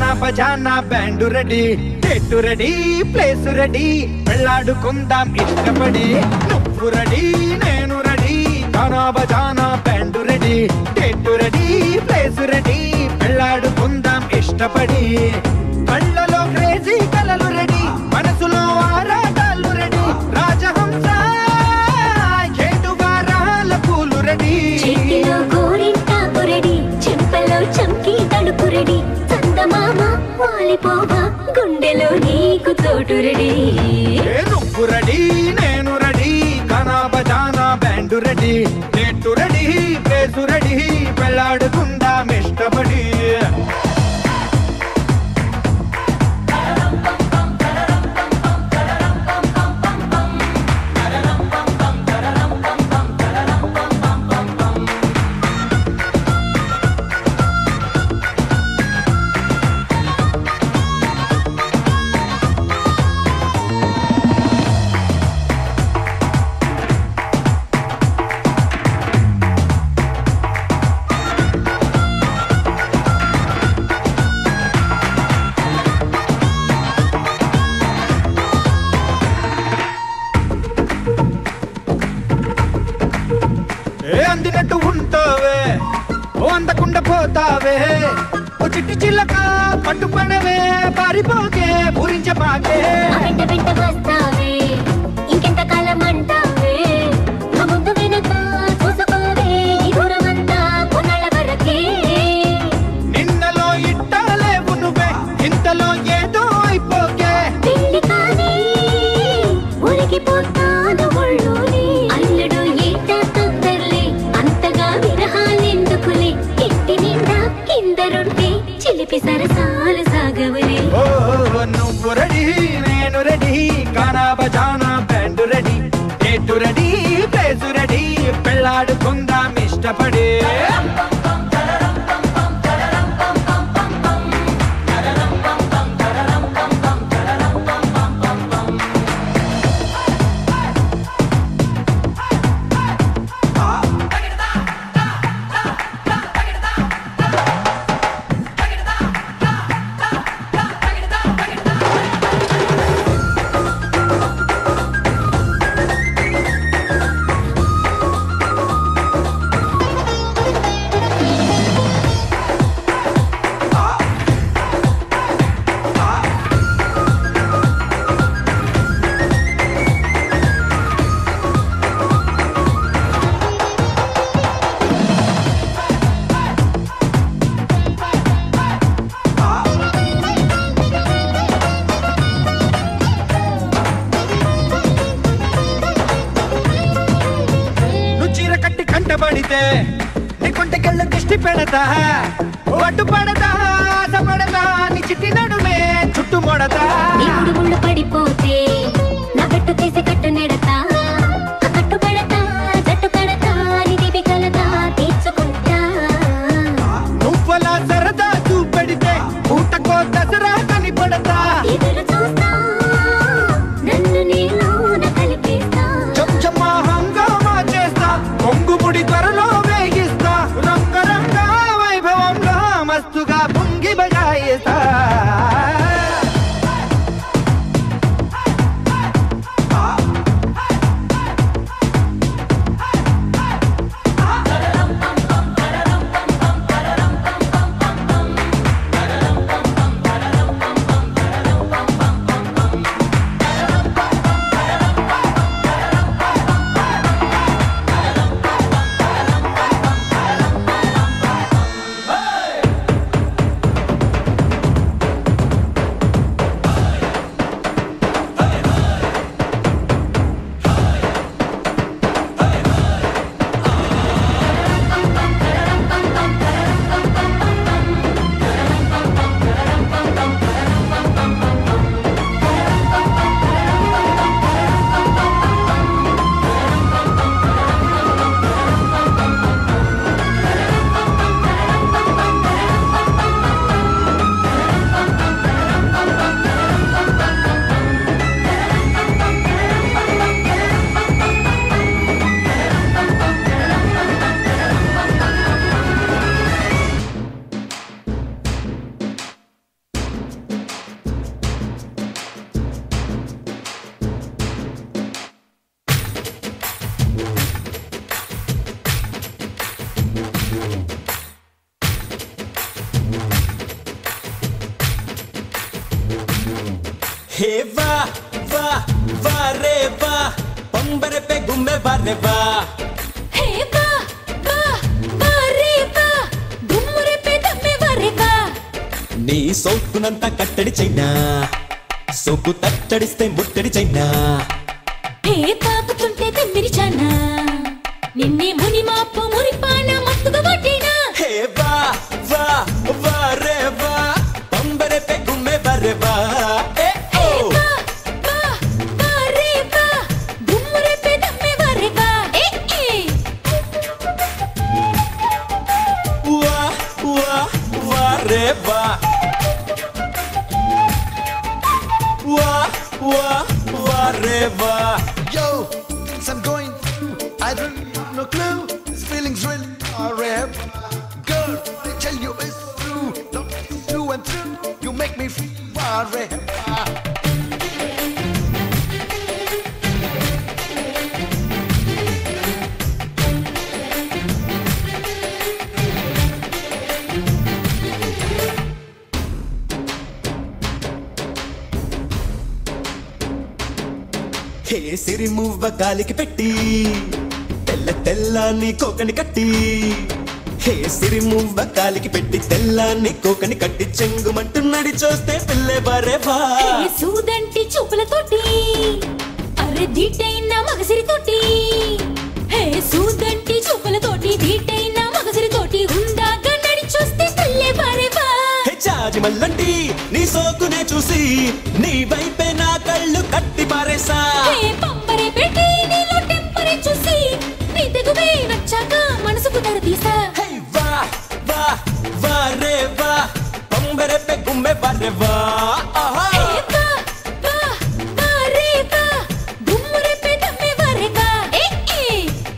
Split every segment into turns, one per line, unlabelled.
గానా బజానా band ready చెట్టు ready place ready వెళ్ళాడుకుందాం ఇష్టపడి నువ్వు రెడీ నేను రెడీ గానా బజానా బ్యాండ్ రెడీ చెట్టు రెడీ ప్లేస్ రెడీ వెళ్ళాడుకుందాం ఇష్టపడి కళ్ళలో క్రేజీ కలలు రెడీ మనసులో ఆరాటాలు రెడీ రాజహంస ఏడువారాల పూలు రెడీ
చేతిలో గోరింటాకు రెడీ చెంపలో చంకీ తడుపు రెడీ చందమామ వాలిపోవా గుండెలో నీకు చోటు రెడీ
ఏ నువ్వు రెడీ నేను రెడీ కనా బజానా బ్యాండ్ రెడీ నెట్టు రెడీ ప్లేసు రెడీ పెళ్ళాడుకుందాం ఇష్టపడి ఏ అందినట్టు ఉంటావే ఓ అందకుండా పోతావే ఓ చిట్టి చిల్లక పట్టుపడవే పారిపోకే పూరించబాకే
ఆ వెంట వెంట వస్తావే ఇంకెంత కాలం అంటావే ఆ ముందు వెనక చూసుకోవే ఈ దూరమంతా కొన్నాళ్ళ వరకే
నిన్నలో ఇట్టాలేవు నువ్వే ఇంతలో ఏదో అయిపోకే
పెళ్లి కానీ ఉరికిపోతాను ఒళ్ళోనే అల్లుడు ఏట తొందరలే అంతగా విరహాలెందుకులే ఇంటి నిండా కిందరుంటే చిలిపి సరసాలు సాగవలే
ఓ నువ్వు రెడీ నేను రెడీ గానా బజానా బ్యాండ్ రెడీ ఎటు రెడీ ప్లేసు రెడీ పెళ్ళాడుకుందాం ఇష్టపడి నువ్వు చీర కట్టి కంటపడితే నీ కొంటకెళ్ళ దిష్టి పెడతా ఓ అడ్డు పడతా ఆశ పడతా నీ చిట్టి నడుమే చుట్టు మొడతా
ఇప్పుడు ముళ్ళు పడిపోతే నా గట్టు తీసి కట్టు నెడతా ఆ కట్టు కడతా జట్టు కడతా నిధి కలదా తీర్చుకుంటా
నువ్వలా సరదా చూపెడితే ఊటకో దసరా కనిపడతా
ఎదురు చూస్తా నన్ను నేను కలిపేస్తా
చెంచమ్మా హంగామా చేస్తా కొంగుముడి త్వరలో వేగిస్తా రంగరంగ వైభవంగా మస్తుగా పొంగి బజాయిస్తా
హే వా వా వా రే వా పంబరే పే గుమ్మె వా రే వా
హే బా బా బా రే బా దుమ్మురే పే దమ్మే వా రే బా
నీ సోకునంతా కట్టడి చైనా సోకు తట్టడిస్తే ముట్టడి చైనా
హే తాకుతుంటే తెమ్మిరిచానా నిన్నే ముని మాపు మురిపాన మత్తుగా పట్టినా
హే వా వా వా రే వా పంబరే పే గుమ్మె వా రే వా ఏ
హే
ఓ
బా బా బా రే బా దుమ్మురే పే దమ్మే వా రే బా ఏ ఏ
వా వా వా రే వా వా వా వా రే వా
Yo, things I'm going through. I don't have no clue. This feeling's really are rare. Girl, they tell you it's true. Don't through and through. You make me feel are rare.
హే సిరి మువ్వ గాలికి పెట్టి తెల్ల తెల్లాన్ని కోకని కట్టి హే సిరి మువ్వ గాలికి పెట్టి తెల్లాన్ని కోకని కట్టి చెంగుమంటూ నడి చూస్తే పిల్లే బారే బా
హే సూదంటి చూపులతోటి అరే దీటైన మగసిరితోటి హే సూదంటి చూపులతోటి దీటైన మగసిరితోటి ఉందాక నడి చూస్తే తెల్లే బారేవా
హే చాజి మల్లంటి నీ సోకునే చూసి నీ వైపే నా కళ్ళు కట్టి పారేసా
హే పంపరే పెట్టి నీలో టెంపరే చూసి నీ తెగువే నచ్చాక మనసుకు తెర తీసా
హే వా వా వా రే వా పంబరే పే గుమ్మె బారే వా ఆహా
హే బా బా బా రే బా దుమ్మురే పే దమ్మే బారేవా ఏ ఏ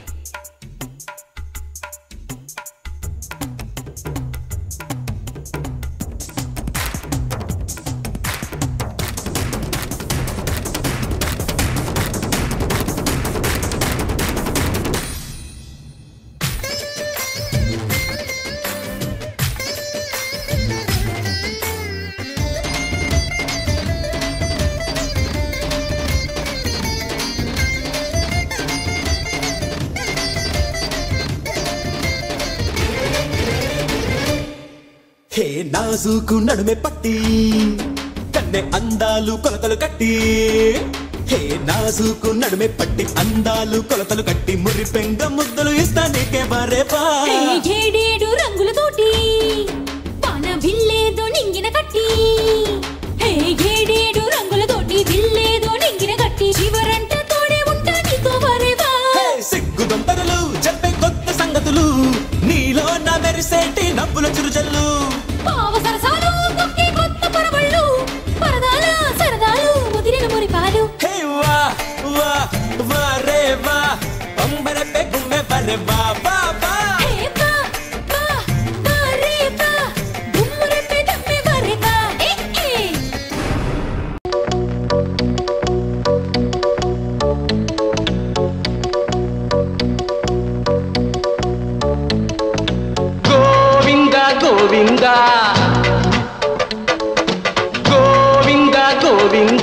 హే నాజుకు నడుమె పట్టి కన్నె అందాలు కొలతలు కట్టి హే నాజుకు నడుమె పట్టి అందాలు కొలతలు కట్టి మురి పెంగ ముద్దలు ఇస్తా నీకే బారే బా
హే ఏడేడు రంగులతోటి పాన విల్లేదో నింగిన కట్టి హే ఏడేడు రంగులతోటి విల్లేదో నింగిన కట్టి చివరంట తోడే ఉంటా నీతో వరేవా
హే సిగ్గు దొంతరలు చెప్పే కొత్త సంగతులు నీలో నా మెరిసేటి నవ్వుల చురుజల్లు
పావ సరసాలు కొక్కే కొత్త పరవళ్ళు పరదాల సరదాలు ముదిరిన మురిపాలు
హే వా వా వా రే వా పంబర పే గుమ్మె బరే వా వా వా
హే బా బా బా రే బా దుమ్మురే పే దమ్మే వరేవా ఏ ఏ
గోవింద గోవింద గోవింద గోవింద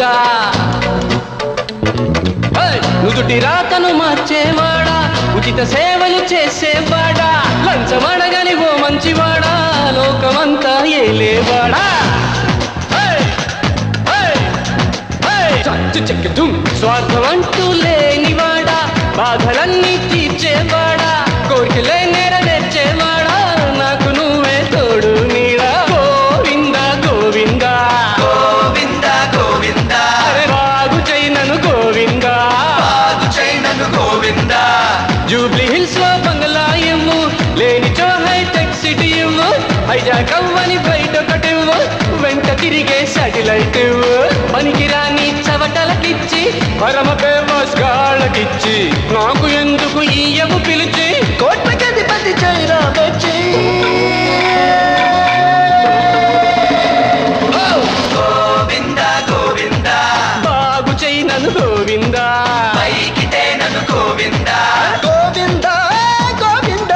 ఏయ్! నుదుటి రాతను మార్చేవాడా ఉచిత సేవలు చేసేవాడా లంచమడగని ఓ మంచివాడా లోకమంతా ఏలేవాడా ఏయ్! ఏయ్! ఏయ్! చచ్చు చెక్కు స్వార్థమంటూ లేనివాడా బాధలన్నీ తీర్చేవాడా కోరికలే నెరవేర్చేవాడా నాకు నువ్వే తోడు నీడా గోవింద గోవింద
గోవింద గోవింద
అరే బాగు చేయనను గోవింద
బాగు చేయనను గోవింద
జూబ్లీ హిల్స్ లో బంగ్లా ఇవ్వు లేనిచో హైటెక్ సిటీ ఇవ్వు హైజాక్ అవ్వని ఫ్లైట్ ఒకటి ఇవ్వు వెంట తిరిగే సాటిలైట్ ఇవ్వు పనికిరాని చవటలకిచ్చి పరమ ఫేమస్ గాళ్ళకిచ్చి నాకు ఎందుకు ఈయము పిలిచి కోట్లకధిపతి చైరా వచ్చి
గోవింద గోవింద
బాగు చేయనను గోవిందా
పైకితే నన్ను గోవింద
గోవింద గోవింద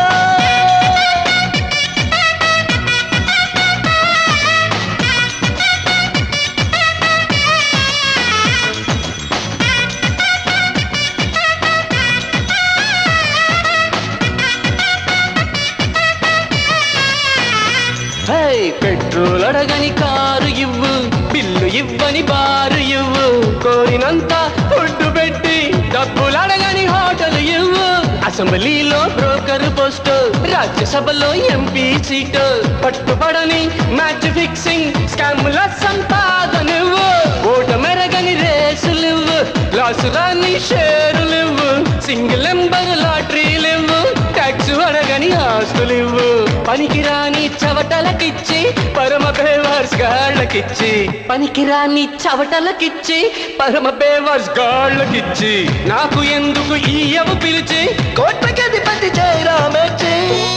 పెట్రోల్ అడగని కారు ఇవ్వు బిల్లు ఇవ్వని బారు ఇవ్వు కోరినంత ఫుడ్ పెట్టి డబ్బులు అడగని హోటల్ ఇవ్వు అసెంబ్లీలో బ్రోకర్ పోస్ట్ రాజ్యసభలో ఎంపీ సీటు పట్టుబడని మ్యాచ్ ఫిక్సింగ్ స్కాముల సంపాదనివ్వు ఓట మెరగని రేసులివ్వు లాసురాని షేరులివ్వు సింగిల్ నెంబర్ లాటరీలివ్వు ట్యాక్స్ అడగని ఆస్తులివ్వు పనికిరాని చవటలకిచ్చి పరమ బేవర్స్ గాళ్ళకిచ్చి పనికిరాని చవటలకిచ్చి పరమ బేవర్స్ గాళ్ళకిచ్చి నాకు ఎందుకు ఈయవు పిలిచి కోట్లకి అధిపతి జయరామచ్చి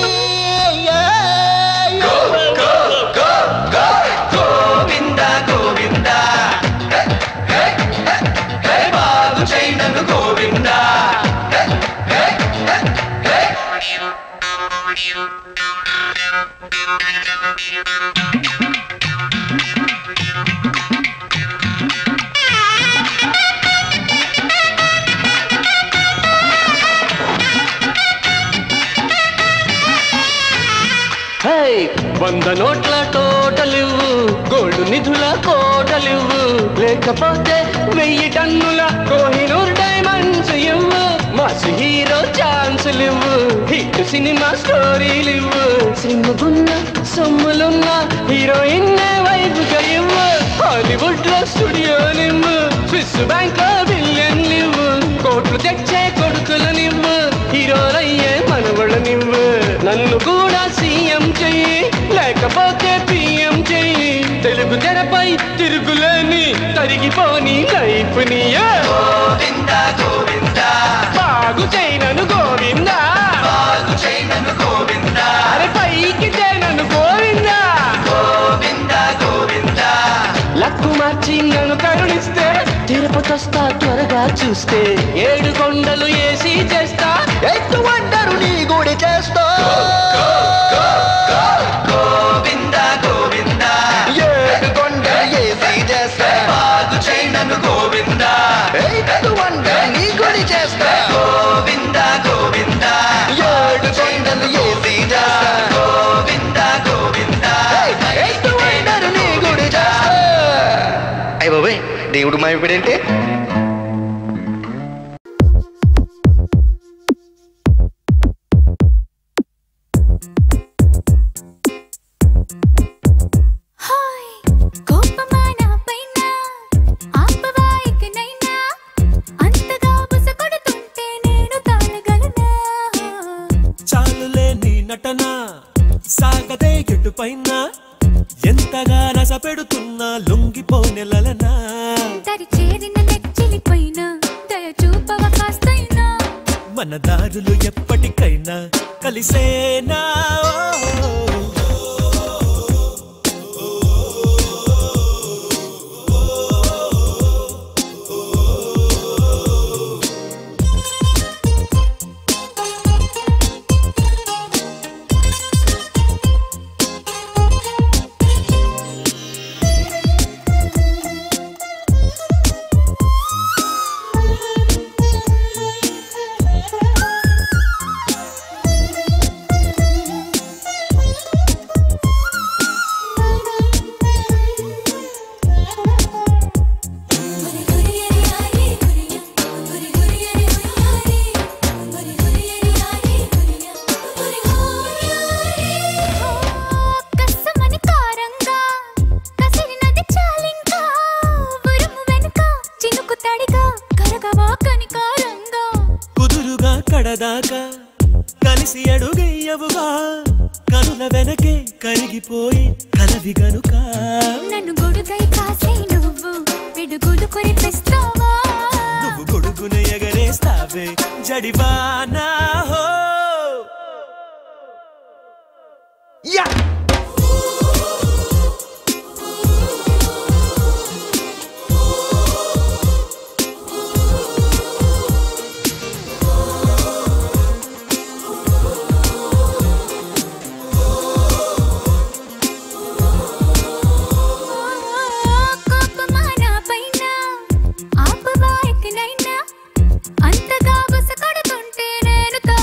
go go go go Govinda Govinda hey, hey, hey, hey, బాగు చైనను Govinda hey, hey, hey, hey.
హే వంద నోట్ల టోటలివ్వు గోల్డ్ నిధుల కోటలివ్వు లేకపోతే వెయ్యి టన్నుల కోహినూర్ డైమండ్స్ ఇవ్వు మాసు హీరో ఛాన్సులివ్వు హిట్ సినిమా స్టోరీలివ్వు సిమ్ముగున్న సొమ్ములున్న హీరోయిన్ వైపుగా ఇవ్వు హాలీవుడ్ లో స్టూడియోనివ్వు స్విస్ బ్యాంక్ లో బిలియన్లివ్వు కోట్లు తెచ్చే కొడుకులనివ్వు హీరోలయ్యే మనవళ్ళనివ్వు నన్ను కూడా సీఎం చెయ్యి లేకపోతే పిఎం చెయ్యి తెలుగు తెరపై తిరుగులేని తరిగిపోని లైఫ్ నీయే
గోవింద గోవింద
బాగు చేయనను గోవిందా
బాగు చైనను గోవింద
అరే పైకి చేయనను గోవిందా
గోవింద గోవింద
లక్కు మార్చి నన్ను కరుణిస్తే తిరుపతొస్తా త్వరగా చూస్తే ఏడు కొండలు ఏసీ చేస్తా ఎత్తు వండరు నీ గుడి చేస్తా
గోవింద గోవింద
ఏడు కొండలు ఏసీ చేస్తా
బాగు చైనను గోవింద
ఎత్తు వండరు నీ గుడి చేస్తా
గోవింద గోవింద
ఏడు కొండలు ఏసీ చేస్తా
గోవింద గోవింద
ఎత్తు వండరు నీ గుడి చేస్తా
అయ్య బాబాయ్ దేవుడు మా ఇప్పుడేంటి
హాయ్ కోపమా నా పైన ఆపవా ఇకనైనా అంతగా బుస కొడుతుంటే నేను తాళగలనా
చాలులే నీ నటన సాగదే ఎటుపైన ఎంతగా నస పెడుతున్నా లొంగిపోనెలనా
తరి చేరిన నెచ్చిలిపైన దయ చూపవ కాస్తైనా
మన దారులు ఎప్పటికైనా కలిసేనా
కస్సమని కారంగా కసిరినది చాలింకా ఉరుము వెనుక చినుకు తడిగా కరగవా కనికారంగా
కుదురుగా కడదాకా కలిసి అడుగయ్యవుగా కనుల వెనకే కరిగిపోయి కలవి గనుక
నన్ను గొడుగై కాసే నువ్వు పిడుగులు కురిపిస్తావా
నువ్వు గొడుగున ఎగరేస్తావే జడివానా హో యా
కోపమా నా పైన ఆపవా ఇకనైనా అంతగా బుస కొడుతుంటే నేను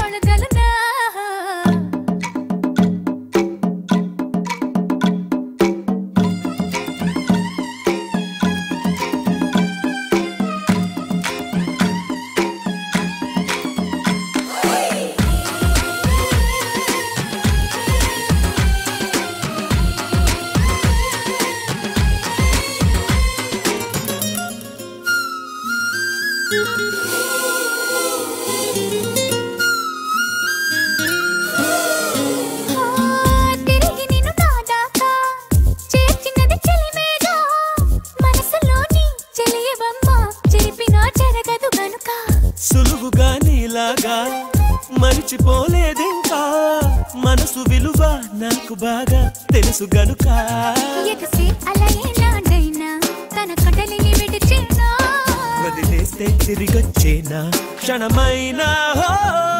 మర్చిపోలేదింకా మనసు విలువ నాకు బాగా తెలుసు గనుక
ఎగసి అలయే నాడైనా తన కడలిని విడిచేనా
వదిలేస్తే తిరిగొచ్చేనా క్షణమైనా హో.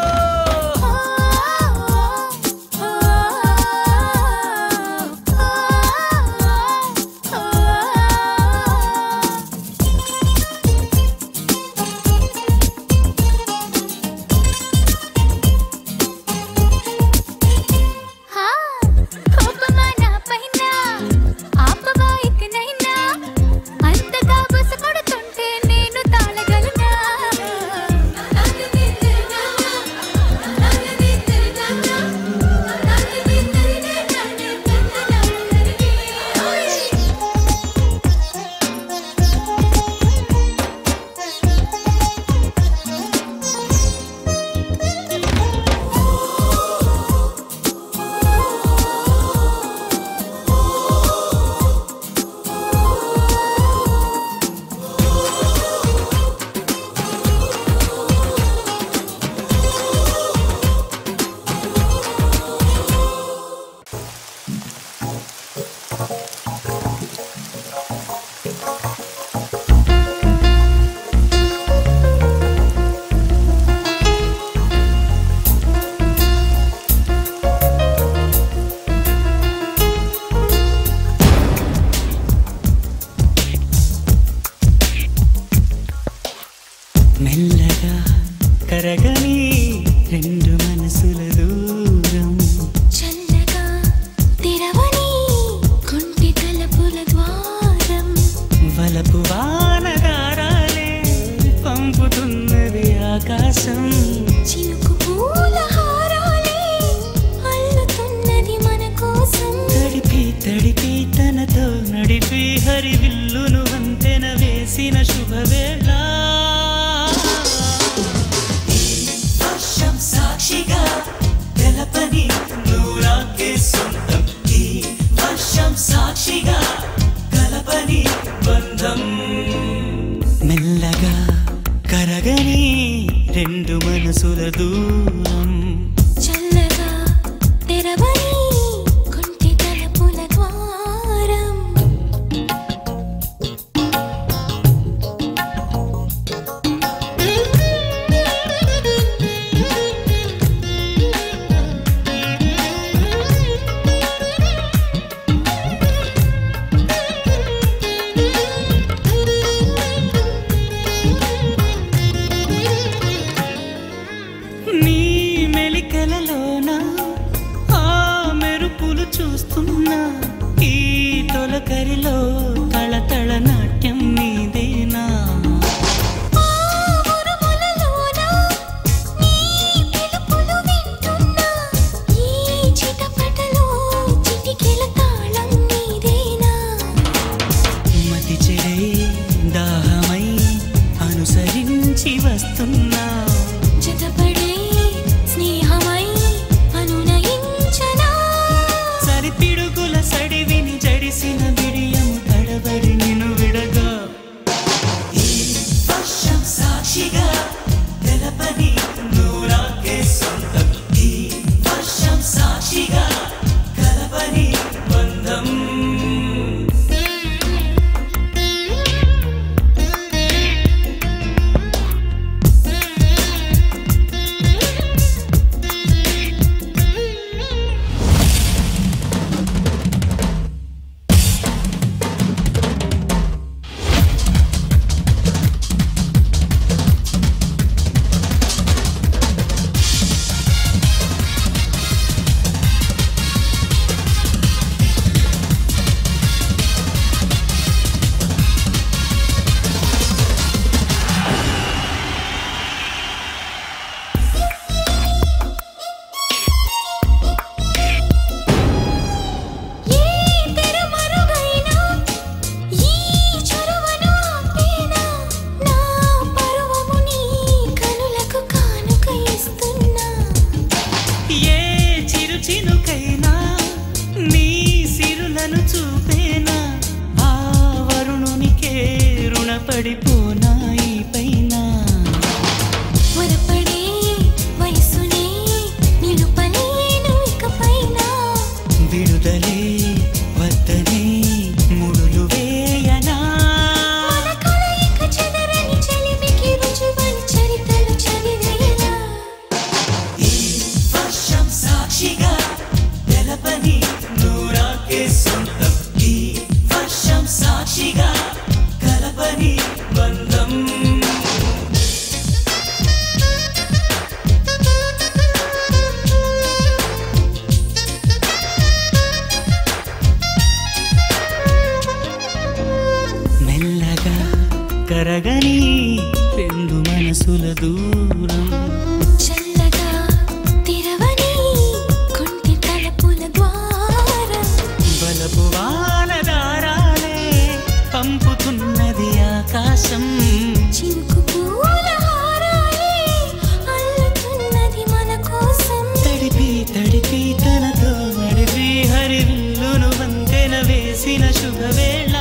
అంతగా బస కొడుతుంటే నేను తాళగలనా
మెల్లగా కరగని రెండు మనసుల దూరం
చల్లగా తెరవని కుంటి తలుపుల ద్వారం
వలపు వానగారాలే పంపుతున్నది ఆకాశం
చినుకు పూల హారాలే అల్లుతున్నది మన కోసం
తడిపి తడిపి తనతో నడిపి హరివిల్లును వంతెన వేసిన శుభవేళ వర్షం సాక్షిగా తెలపని నూరాకే సొంతం ఈ వర్షం సాక్షిగా కలపని బంధం మెల్లగా కరగని రెండు మనసుల దూరం
చల్లగా తెరవని కుంటి తలుపుల ద్వారం
నీ మెలికలలోన ఆ మెరుపులు చూస్తున్నా ఈ తొలకరిలో తళతళ నాట్యం నీదేనా
ఉరుములలోన నీ పిలుపులు వింటున్నా ఈ చిటపటలో చిటికెల తాళం నీదేనా
మతి చెడే దాహమై అనుసరించి వస్తున్నా
జతపడే స్నేహమై అనునయించనా
సరిపిడుగుల సడివిని జడిసిన బిడియము తడబడి నిన్ను విడగా ఈ వర్షం సాక్షిగా తెలపని నూరాకే సొంతం ఈ వర్షం సాక్షిగా కలపని బంధం
ఏ తెరమరుగైనా ఈ చొరవను ఆపేనా నా పరువము నీ కనులకు కానుక ఇస్తున్నా
ఏ చిరు చినుకైనా నీ సిరులను చూపేనా ఆ వరుణునికే రుణపడిపోనా ఈ పైన
వరపడే వయసునే
మెల్లగా కరగని రెండు మనసుల దూరం
చల్లగా తెరవని కొంటి తలుపుల ద్వారం
బలపు వానదారాలే పంపుతున్నది ఆకాశం
చినుకు పూల హారాలే అల్లుతున్నది మన కోసం
తడిపి తడిపి తనతో నడిపి హరివిల్లును వంతెన వేసిన శుభవేళ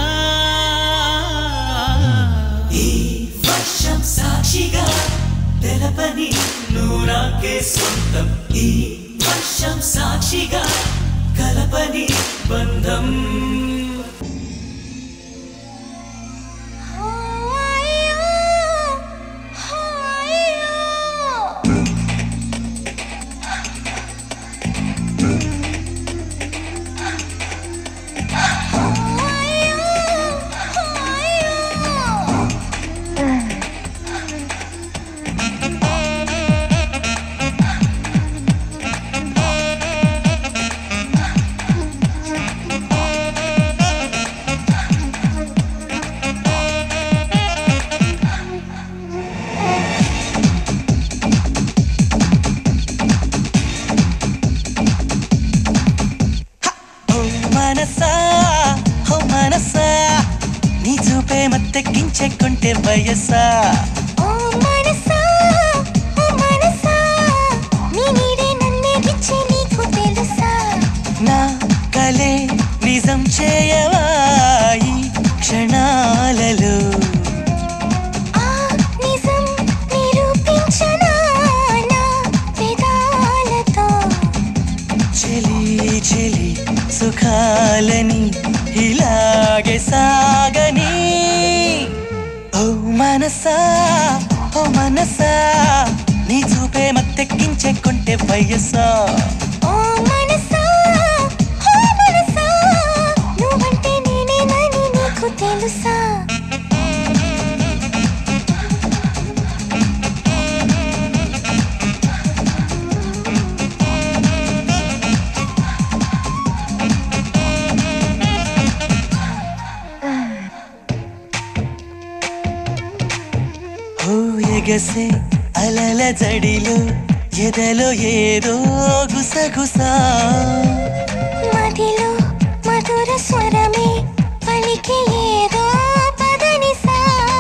ఈ వర్షం సాక్షిగా తెలపని నూరాకే సొంతం ఈ వర్షం సాక్షిగా కలపని బంధం ఓ మనసా ఓ మనసా నీ చూపే మత్తెక్కించెక్కుంటే వయసా
ఓ మనసా ఓ మనసా నీ నీడే నన్నే గిచ్చే నీకు తెలుసా
నా కలే నిజం చేయవా ఈ క్షణాలలో
ఆ నిజం నిరూపించనా నా పెదాలతో
చెలి చెలి సుఖాలని ఇలాగే సాగని ఓ మనసా ఓ మనసా నీ చూపే మత్తెక్కించెక్కుంటే వయసా
ఓ మనసా ఓ మనసా నువ్వంటే నేనేనని నీకు తెలుసా
ఓ ఎగసే అలల జడిలో ఎదలో ఏదో గుసగుసా
మదిలో మధుర స్వరమే పలికి ఏదో పదనిసా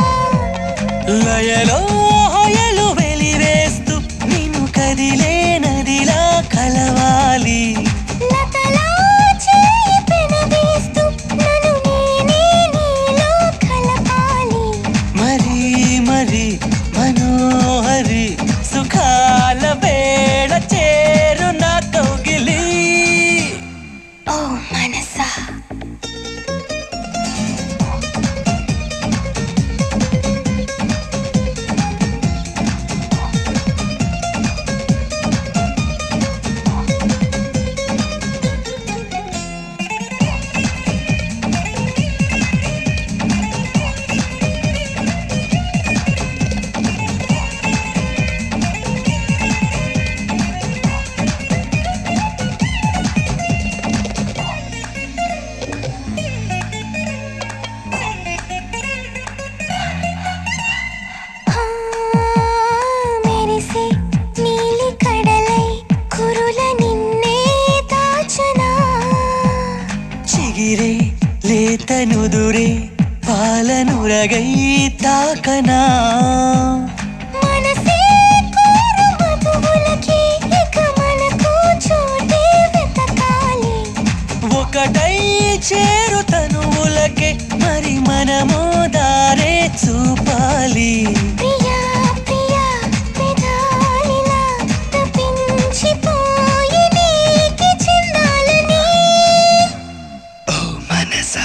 లయలో హొయలు వెలివేస్తూ నిన్ను కదిలే నదిలా కలవాలి
లతలా చేయి పెనవేస్తూ నన్ను నేనే నీలో కలపాలి
మరి మరి మనోహరి సుఖాల వేళ చేరు నా కౌగిలి
ఓ మనసా ఆ, మెరిసే నీలి కడలై కురుల నిన్నే దాచనా
చిగిరే లేత నుదురే పాలనురగై తాకనా
మనసే కోరు మధువులకి ఇక మనకు చోటే వెతకాలి
ఒకటై చేరు తనువులకే మరి మనము దారే చూపాలి
ప్రియా ప్రియా పెదాలిలా తప్పించిపోయి నీకి చెందాలని
ఓ మనసా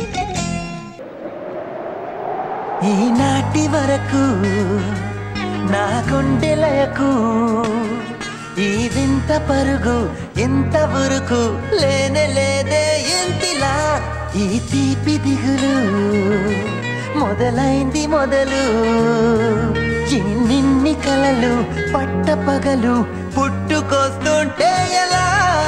ఈనాటి వరకు నా గుండెలకు ఈ వింత పరుగు ఇంత ఉరుకు లేనే లేదే ఎంతిలా ఈ తీపి దిగులు మొదలైంది మొదలు ఎన్నిన్ని కలలు పట్ట పగలు పుట్టుకొస్తుంటే ఎలా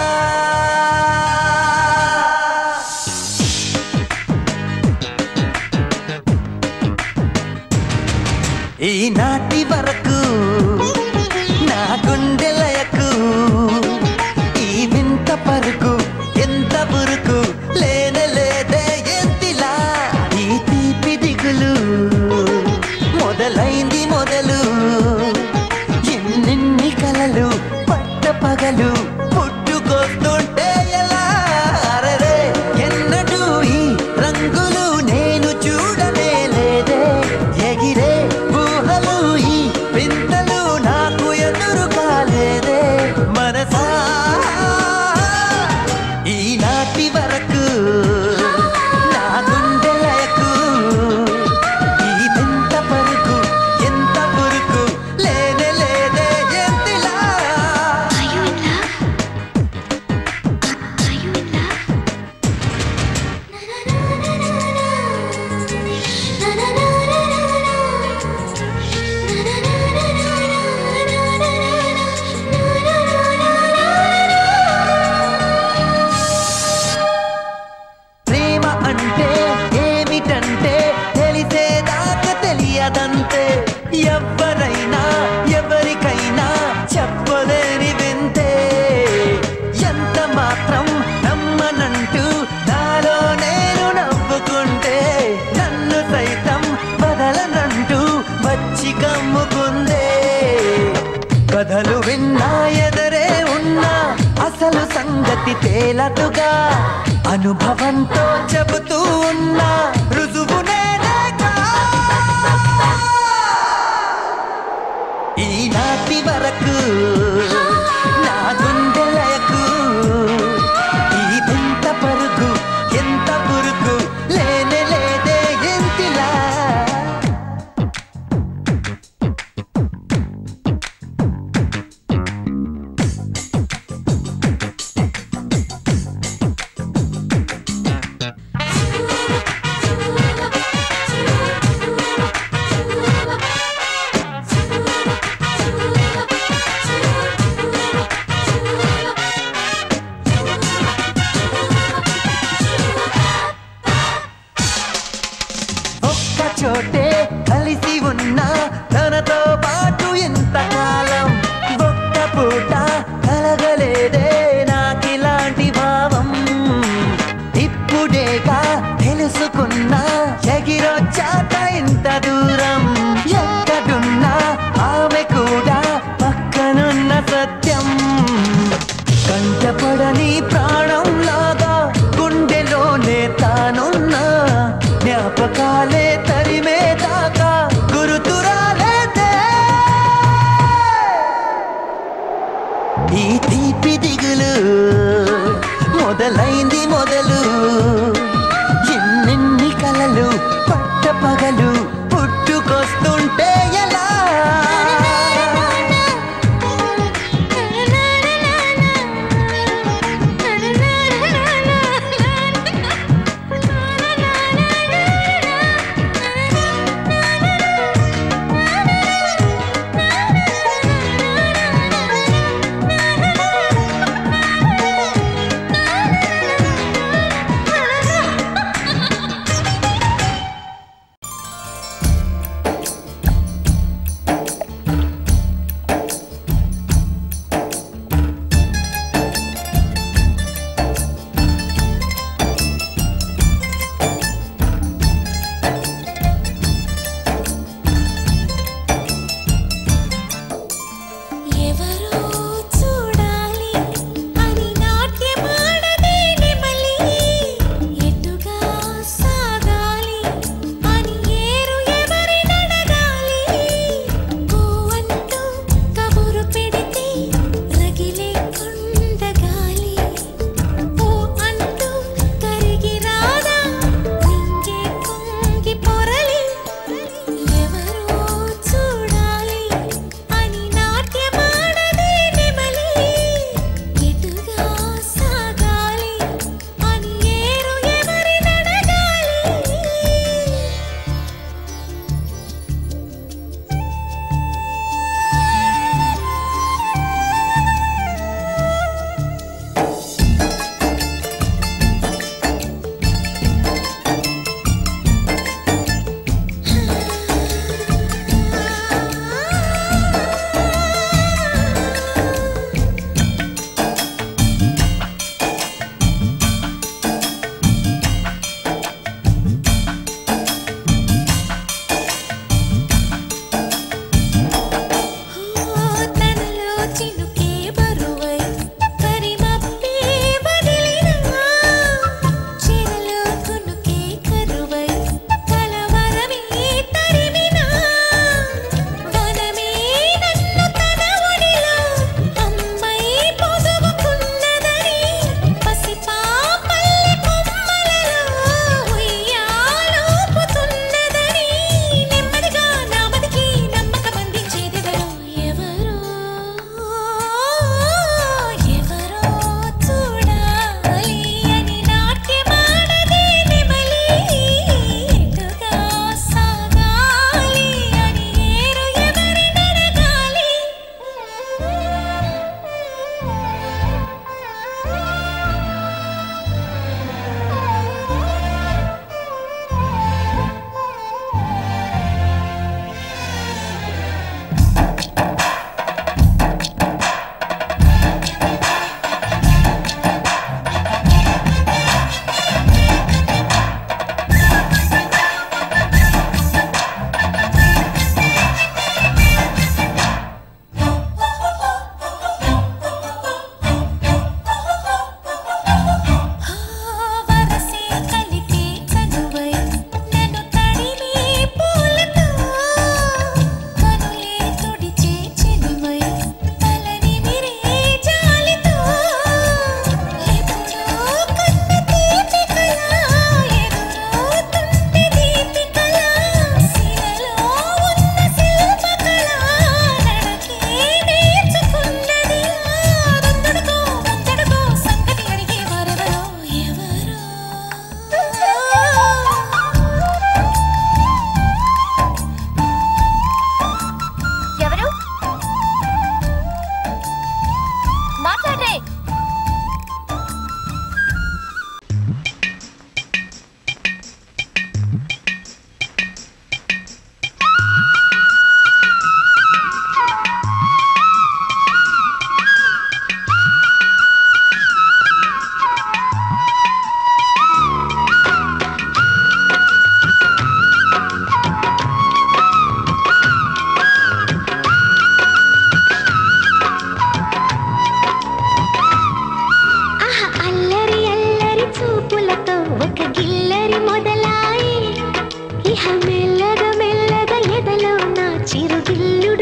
ఈనాటి వరకు నా గుండెలయకు ఈ వింత పరుగు ఎంత బురుకు లేనే లేదే ఎంతిలా ఈ తీపి దిగులు మొదలైంది మొదలు ఎన్నెన్ని కలలు పట్ట పగలు పుట్టుకొస్తుంటే ఎలా అరరే ఎన్నడూ ఈ రంగులు నేను చూడనే లేదే ఎగిరే ఊహలు ఈ వింతలు నాకు ఎదురు కాలేదే మనసా ఈనాటి వరకు నా గుండెలకు ఈ వింత పరుకు ఎంత పురుకు లేనే లేదే ఎంతిలా
Are you in love? Are you in love?
ప్రేమ అంటే ఏమిటంటే తెలిసేదాకా తెలియదంతే ఎవరైనా ఎవరికైనా చెప్పలేని వింతే ఎంత మాత్రం నమ్మనంటూ నాలో నేను నవ్వుకుంటే నన్ను సైతం వదలనంటూ వచ్చి కమ్ముకుందే కథలు విన్నా ఎదరే ఉన్నా అసలు సంగతి తేలదుగా అనుభవంతో చెబుతూ ఉన్నా రుజువు నేనేగా. ఈనాటి వరకు నా గుండెలకు ఈ వింత పరుగు ఎంత పురుగు లేనే లేదే ఎంతిలా
Thank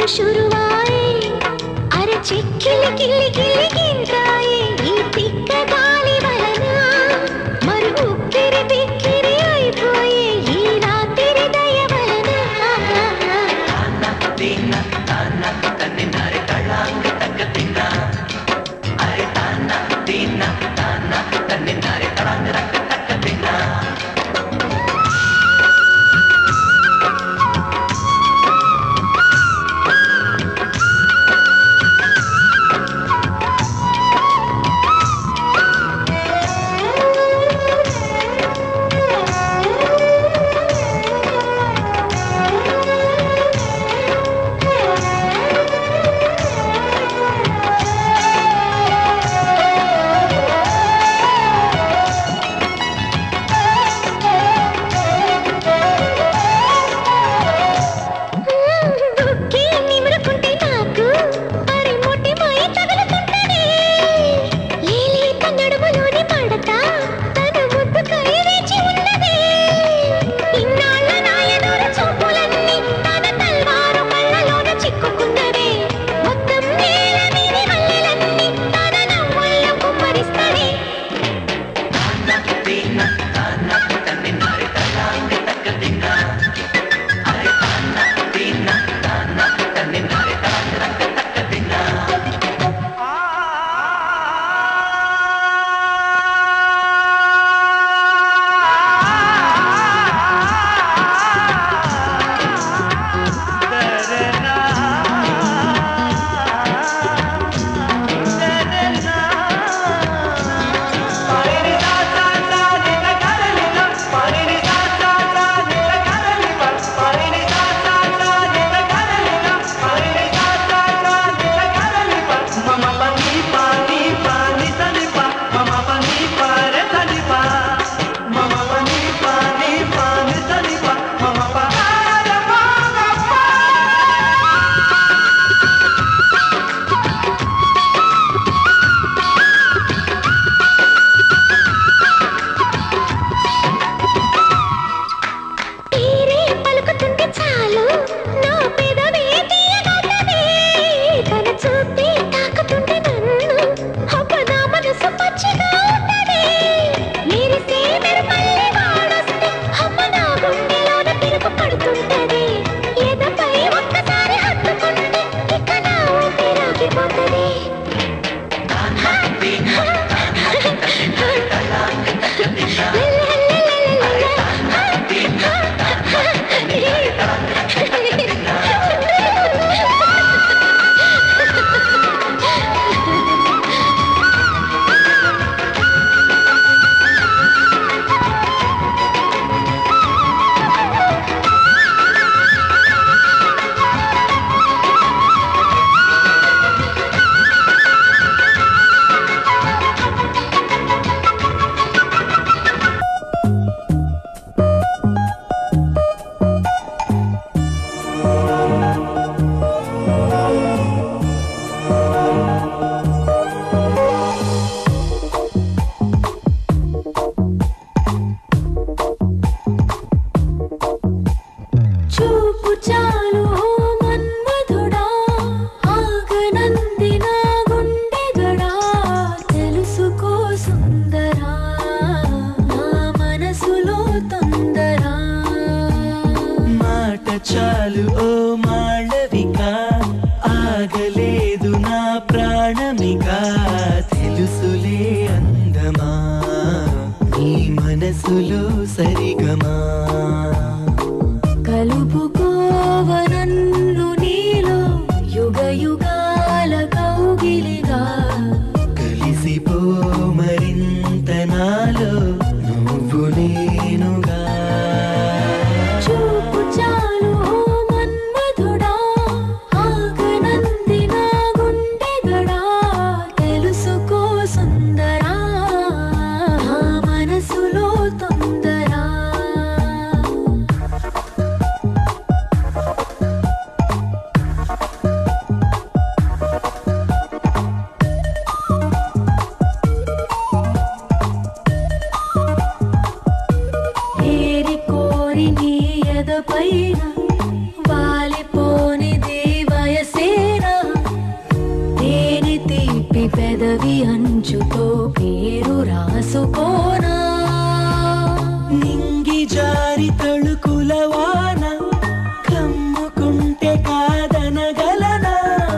मुंड शुरुवाए अरे चिक्किली किल्ली किल्ली గింతాయే ఈ తిక్క గాలి వలన మరి ఉక్కిరి బిక్కిరి అయిపోయే ఈ రాత్రి దయ వలన బుక్కి నిమురుకుంటే నాకు అరే మొట్టి మై తగులుకుంటనే లేలే నడుములోని పడత తన ముద్దు కై వేచి ఉన్నదే ఇన్నాళ్ళ నాయనోర చూపులన్నీ తన తల్వారు కళ్ళలోన చిక్కుకున్నవే మొత్తం నేల మీది మల్లెలన్నీ తన నవ్వుల్లో కుమ్మరిస్తనే తీరే పలుకుతుంటే చాలు నా పెదవే తీయగలదే తన చూపే తాకుతుంటే నన్ను అబ్బ నా మనసు పచ్చిగా ఉంటదే మెరిసే మెరుపల్లి వాడొస్తే అమ్మ నా గుండెలోన తిరుగు పడుతుంటది ఎదపై ఒక్కసారి హత్తుకుంటే ఇక నా ఊపిరాగిపోతది చూపు చాలు ఓ మన్మధుడా ఆగనంది నా గుండెగడా తెలుసుకో సుందరా నా మనసులో తొందరా
మాట చాలు ఓ మాళవిక ఆగలేదు నా ప్రాణమిక తెలుసులే అందమా నీ మనసులో సరిగమా
కలుపుకోవనన్ను నీలో యుగ యుగాల కౌగిలిగా
కలిసిపో మరింత నాలో నువ్వు నేనుగా
చూపు చాలు ఓ మన్మధుడా ఆగనంది నా గుండెగడా తెలుసుకో సుందరా నా మనసులో తొందరా
అంచుతో పేరు రాసుకోనా
నింగి జారి తళుకుల వాన కమ్ముకుంటే కాదనగలనా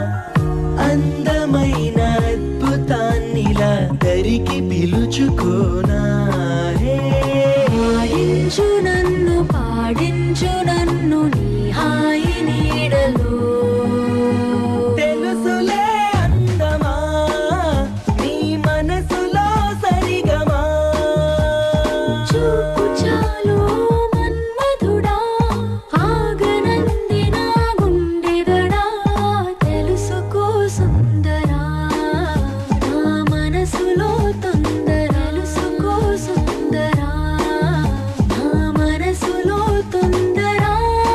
అందమైన అద్భుతాన్నిలా దరికి పిలుచుకోనా హే.
పాడించు నన్ను పాడించు నన్ను నీ హాయి నీడలో
తెలుసులే అందమా నీ మనసులో సరిగమా
చూపు చాలు మన్మధుడా ఆగనంది నా గుండెదడా తెలుసుకో సుందరా నా మనసులో తొందర తెలుసుకో సుందరా నా మనసులో తొందరా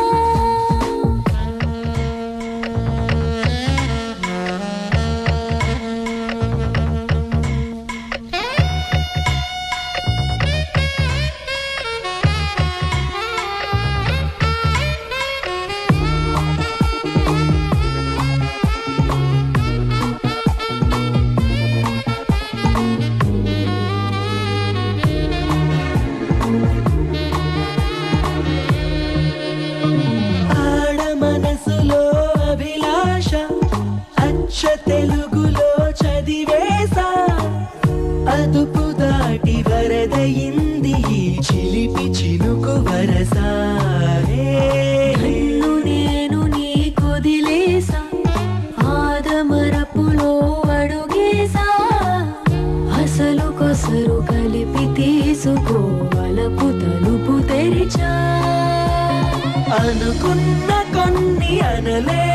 ఆడ మనసులో అభిలాష అచ్చ తెలుగులో చదివేసా అదుపు దాటి వరదయింది ఈ చిలిపి చినుకు వరసా
నన్ను నేను నీ కొదిలేసా ఆదమరపులో అడుగేసా అసలు కొసరు కలిపి తీసుకోవలపు తలుపు తెరిచా
అనుకున్న కొన్ని అనలే